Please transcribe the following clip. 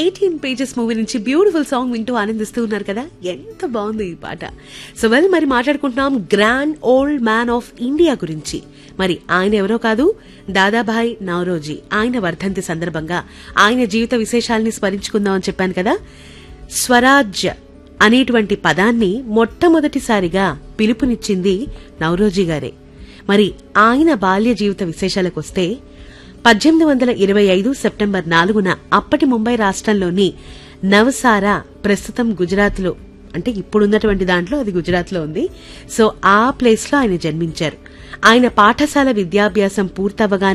eighteen pages movie నుంచి beautiful song వింటూ ఆనందిస్తూ ఉన్నారు కదా ఎంత బాగుంది ఈ పాట సో వెల్ మరి మాట్లాడుకుంటున్నాం grand old man of India గురించి మరి ఆయన ఎవరో కాదు దాదాభాయ్ నవరోజీ ఆయన వర్ధంతి సందర్భంగా ఆయన జీవిత విశేషాల్ని స్మరించుకుందామని చెప్పాను కదా స్వరాజ్య అనేటువంటి పదాన్ని మొట్టమొదటిసారిగా పిలుపునిచ్చింది నవరోజీ గారే మరి ఆయన బాల్య జీవిత విశేషాలకొస్తే పద్దెనిమిది వందల ఇరవై ఐదు సెప్టెంబర్ నాలుగున అప్పటి ముంబై రాష్ట్రంలోని నవసారా ప్రస్తుతం గుజరాత్లో అంటే ఇప్పుడున్నటువంటి దాంట్లో అది గుజరాత్లో ఉంది సో ఆ ప్లేస్లో ఆయన జన్మించారు ఆయన పాఠశాల విద్యాభ్యాసం పూర్తవగానే